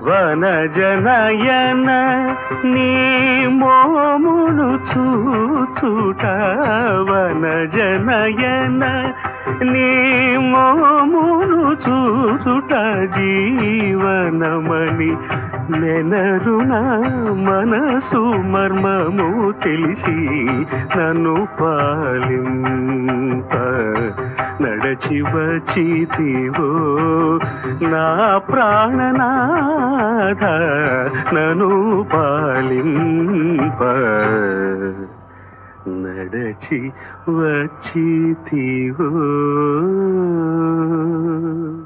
వనజనయన నీ మోమును చూచుట వనజనయన నీ మోమును చూచుట జీవనమణి నెనరుణ మనసు మర్మము తెలిసి నన్ను పాలింప నడచి వచ్చితివో నా ప్రాణనాథ నన్ను పాలింప నడచి వచ్చితివో